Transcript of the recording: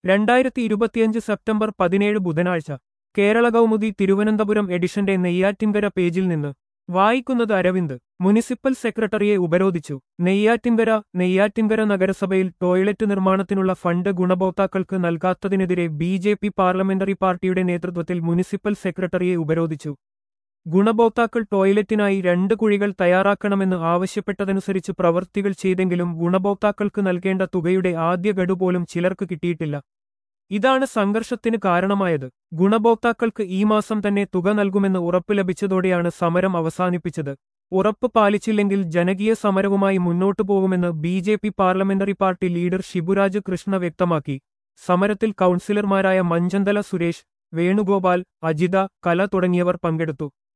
രണ്ടായിരത്തി ഇരുപത്തിയഞ്ച് സെപ്റ്റംബർ പതിനേഴ് ബുധനാഴ്ച കേരള കൗമുദി തിരുവനന്തപുരം എഡിഷന്റെ നെയ്യാറ്റിൻകര പേജിൽ നിന്ന് വായിക്കുന്നത് അരവിന്ദ് മുനിസിപ്പൽ സെക്രട്ടറിയെ ഉപരോധിച്ചു നെയ്യാറ്റിൻകര നെയ്യാറ്റിൻകര നഗരസഭയിൽ ടോയ്ലറ്റ് നിർമ്മാണത്തിനുള്ള ഫണ്ട് ഗുണഭോക്താക്കൾക്ക് നൽകാത്തതിനെതിരെ B J P parliamentary party നേതൃത്വത്തിൽ മുനിസിപ്പൽ സെക്രട്ടറിയെ ഉപരോധിച്ചു ഗുണഭോക്താക്കൾ ടോയ്ലറ്റിനായി രണ്ട് കുഴികൾ തയ്യാറാക്കണമെന്ന് ആവശ്യപ്പെട്ടതനുസരിച്ച് പ്രവൃത്തികൾ ചെയ്തെങ്കിലും ഗുണഭോക്താക്കൾക്ക് നൽകേണ്ട തുകയുടെ ആദ്യ ഗഡു പോലും ചിലർക്ക് കിട്ടിയിട്ടില്ല ഇതാണ് സംഘർഷത്തിന് കാരണമായത് ഗുണഭോക്താക്കൾക്ക് ഈ മാസം തന്നെ തുക നൽകുമെന്ന് ഉറപ്പ് ലഭിച്ചതോടെയാണ് സമരം അവസാനിപ്പിച്ചത് ഉറപ്പ് പാലിച്ചില്ലെങ്കിൽ ജനകീയ സമരവുമായി മുന്നോട്ടു പോകുമെന്ന് B J P parliamentary party leader Shiburaj Krishna വ്യക്തമാക്കി സമരത്തിൽ കൗൺസിലർമാരായ മഞ്ചന്തല സുരേഷ് വേണുഗോപാൽ അജിത കല തുടങ്ങിയവർ പങ്കെടുത്തു